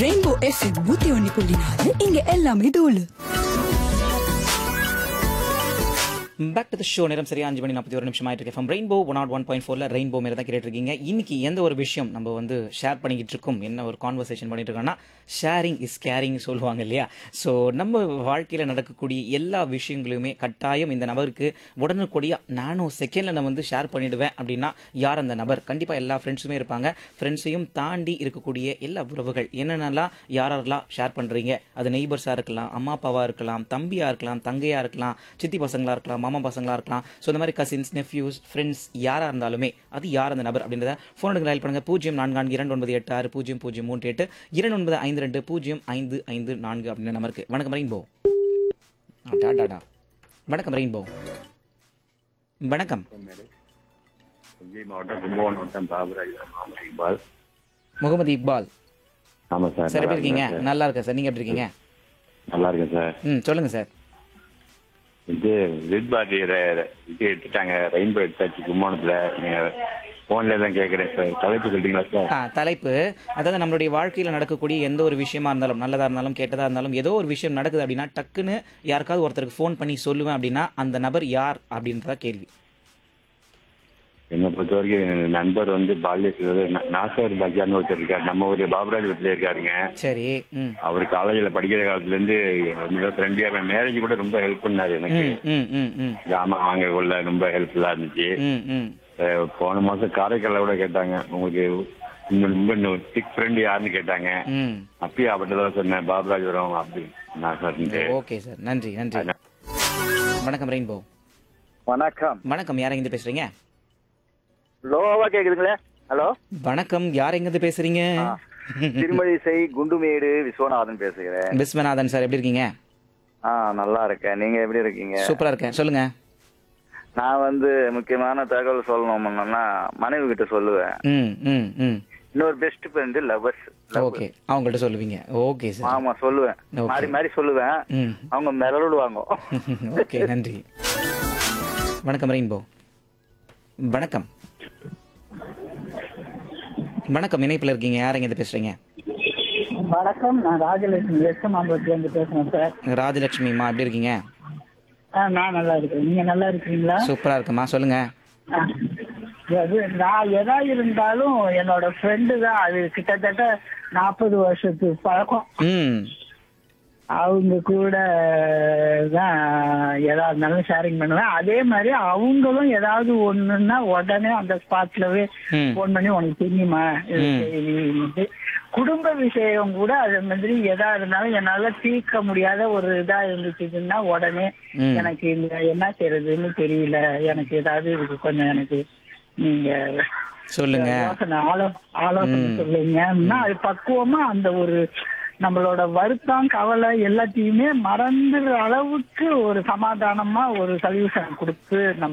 Rainbow FM நூத்தி ஒன்னு புள்ளி நாலு இங்க எல்லாமே தூளு பேக் டு த ஷோ நேரம் சரியா அஞ்சு மணி நாற்பத்தி ஒரு நிமிஷம் ஆயிட்டு இருக்கு rainbow one nought one point ஃபோர்ல ரெயின்போ மேல தான் கேட்டுட்டு இருக்கீங்க இன்னைக்கு எந்த ஒரு விஷயம் நம்ம வந்து ஷேர் பண்ணிக்கிட்டு இருக்கோம் என்ன ஒரு கான்வர்சேஷன் பண்ணிட்டு இருக்கோம்னா ஷேரிங் இஸ் கேரிங் சொல்லுவாங்க இல்லையா ஸோ நம்ம வாழ்க்கையில் நடக்கக்கூடிய எல்லா விஷயங்களுமே கட்டாயம் இந்த நபருக்கு உடனுக்குடியா நானும் செகண்ட்ல நான் வந்து ஷேர் பண்ணிடுவேன் அப்படின்னா யார் அந்த நபர் கண்டிப்பா எல்லா ஃப்ரெண்ட்ஸுமே இருப்பாங்க ஃப்ரெண்ட்ஸையும் தாண்டி இருக்கக்கூடிய எல்லா உறவுகள் என்னென்னலாம் யாரெல்லாம் ஷேர் பண்றீங்க அது நெய்பர்ஸாக இருக்கலாம் அம்மா அப்பாவா இருக்கலாம் தம்பியா இருக்கலாம் தங்கையா இருக்கலாம் சித்தி பசங்களா இருக்கலாம் மாமா பசங்களா இருக்கலாம் ஸோ இந்த மாதிரி கசின்ஸ் நெஃப்யூஸ் ஃப்ரெண்ட்ஸ் யாரா இருந்தாலுமே அது யார் அந்த நபர் அப்படின்றத ஃபோனுக்கு டயல் பண்ணுங்க பூஜ்ஜியம் நான்கு நான்கு இரண்டு ஒன்பது எட்டு ஆறு பூஜ்ஜியம் பூஜ்ஜியம் மூன்று எட்டு இரண்டு ஒன்பது ஐந்து ரெண்டு பூஜ்ஜியம் ஐந்து ஐந்து நான்கு அப்படின்ற நம்பருக்கு வணக்கம் ரெயின்போ டா டாடா வணக்கம் ரெயின்போ வணக்கம் தஞ்சை மாவட்டம் கும்பகோணம் வட்டம் பாபராஜ் மாமன் இக்பால் முகமது இக்பால் ஆமா சார் சார் எப்படி இருக்கீங்க நல்லா நல்லா இருக்கேன் சார் நீங்க எப்படி இருக்கீங்க இருக்கேன் நல்லா இருக்கேன் சார் ம் சொல்லுங்க சார் இது ரெட் பார்ட்டி இது எடுத்துட்டாங்க ரெயின்போ எடுத்தாச்சு கும்பகோணத்துல நீங்க போன்ல தான் கேட்கறேன் சார் தலைப்பு சொல்றீங்களா சார் ஆ தலைப்பு அதாவது நம்மளுடைய வாழ்க்கையில் நடக்கக்கூடிய எந்த ஒரு விஷயமா இருந்தாலும் நல்லதா இருந்தாலும் கெட்டதா இருந்தாலும் ஏதோ ஒரு விஷயம் நடக்குது அப்படின்னா டக்குன்னு யாருக்காவது ஒருத்தருக்கு ஃபோன் பண்ணி சொல்லுவேன் அப்படின்னா அந்த நபர் யார் அப்படின்றதா கேள்வி என்னை பொறுத்த வரைக்கும் என் நண்பர் வந்து பால்ய நாசர் பஜார்னு ஒருத்தர் இருக்காரு நம்ம ஒரு பாபராஜ் வீட்டுல இருக்காருங்க சரி ம் அவர் காலேஜில் படிக்கிற காலத்துல இருந்து ஃப்ரெண்ட்லியா மேரேஜ் கூட ரொம்ப ஹெல்ப் பண்ணாரு எனக்கு ம் ம் ம் ம் ஜாமான் வாங்க கொள்ள ரொம்ப ஹெல்ப்ஃபுல்லா இருந்துச்சு ம் ம் அஹ் போன மாசம் காரைக்கால கூட கேட்டாங்க உங்களுக்கு இன்னும் ரொம்ப திக் ஃப்ரெண்ட் யாருன்னு கேட்டாங்க ம் அப்பயே அவர்கிட்ட தான் சொன்னேன் பாபராஜ் வரும் அப்படி நான் சொன்னேன் ஓகே சார் நன்றி நன்றி வணக்கம் ரெயின்போ வணக்கம் வணக்கம் யார் எங்கிருந்து பேசுறீங்க லோவா கேக்குதுங்களே ஹலோ வணக்கம் யார் எங்கிருந்து பேசுறீங்க திருமழிசை குண்டுமேடு விஸ்வநாதன் பேசுகிறேன் விஸ்வநாதன் சார் எப்படி இருக்கீங்க ஆ நல்லா இருக்கேன் நீங்க எப்படி இருக்கீங்க சூப்பரா இருக்கேன் சொல்லுங்க நான் வந்து முக்கியமான தகவல் சொல்லணும்னா மனைவி கிட்ட சொல்லுவேன் ம் ம் ம் இன்னொரு பெஸ்ட் ஃப்ரெண்டு லவர்ஸ் ஓகே அவங்கள்ட்ட சொல்லுவீங்க ஓகே சார் ஆமா சொல்லுவேன் Okay. மாறி மாறி சொல்லுவேன் ம் அவங்க மிரளுவாங்க ஓகே நன்றி வணக்கம் ரெயின்போ வணக்கம் வணக்கம் இணைப்பில் இருக்கீங்க யார் எங்க பேசுறீங்க வணக்கம் நான் ராஜலட்சுமி வெஸ்ட் மாம்பலத்துல இருந்து பேசுறேன் சார் ராஜலட்சுமிமா எப்படி இருக்கீங்க ஆ, நான் நல்லா இருக்கேன் நீங்க நல்லா இருக்கீங்களா சூப்பரா இருக்குமா சொல்லுங்க ஆ. அது நான் எதா இருந்தாலும் என்னோட ஃப்ரெண்டு தான் அது கிட்டத்தட்ட நாற்பது வருஷத்து பழக்கம் ம் அவங்க கூட தான் எதா இருந்தாலும் ஷேரிங் பண்ணுவேன் அதே மாதிரி அவங்களும் ஏதாவது ஒண்ணுன்னா உடனே அந்த ஸ்பாட்லவே ம். ஃபோன் பண்ணி உனக்கு தெரியுமா இது ம். செய்தி?" குடும்ப விஷயம் கூட அது மாதிரி எதா இருந்தாலும் என்னால தீர்க்க முடியாத ஒரு இதா இருந்துச்சுன்னா உடனே ம். எனக்கு இந்த என்ன செய்யறதுன்னு தெரியல எனக்கு ஏதாவது இதுக்கு கொஞ்சம் எனக்கு நீங்க சொல்லுங்க யோசனை ஆலோ ஆலோசனை ம். சொல்லுங்கன்னா அது பக்குவமா அந்த ஒரு நம்மளோட வருத்தம் கவலை எல்லாத்தையுமே மறந்துற அளவுக்கு ஒரு சமாதானமா ஒரு சொல்யூஷன் கொடுத்து நம்ம